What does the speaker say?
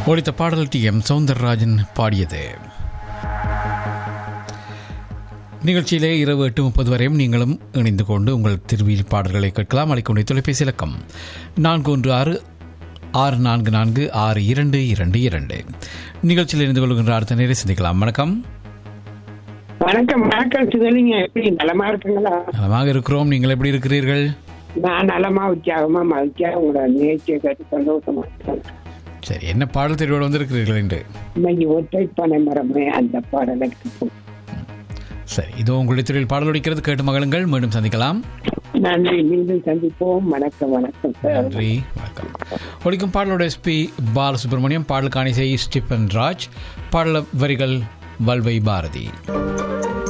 ஒழித்த பாடல் D M Soundararajan பாடியது நிகழ்ச்சியிலே இரவு எட்டு முப்பது வரையும் நீங்களும் இணைந்து கொண்டு உங்கள் திருவியில் பாடல்களை கேட்கலாம் அளிக்கொண்டே தொலைபேசி இலக்கம் நான்கு ஒன்று ஆறு ஆறு நான்கு நான்கு ஆறு இரண்டு இரண்டு இரண்டு நிகழ்ச்சியில் இணைந்து கொள்கின்ற அடுத்த நேரை சந்திக்கலாம் வணக்கம் வணக்கம் வணக்கம் சிவலிங்க எப்படி நலமா இருக்குங்களா நலமாக இருக்கிறோம் நீங்கள் எப்படி இருக்கிறீர்கள் நான் நலமா உற்சாகமா மகிழ்ச்சியா உங்களோட நிகழ்ச்சியை கேட்டு சந்தோஷமா இருக்கேன். சரி என்ன பாடல் தெரிவோடு வந்திருக்கிறீர்கள் என்று இன்னைக்கு ஒற்றை பனை மரமே அந்த பாடலை கேட்போம். சரி இதோ உங்களுடைய தொழில் பாடல் ஒடிக்கிறது கேட்டு மகளுங்கள் மீண்டும் சந்திக்கலாம் நன்றி மீண்டும் சந்திப்போம் வணக்கம் வணக்கம் சார் நன்றி வணக்கம் ஒழிக்கும் பாடலோட எஸ்பி பாலசுப்ரமணியம் பாடல் காணிசை ஸ்டீபன் ராஜ் பாடல வரிகள் வல்வை பாரதி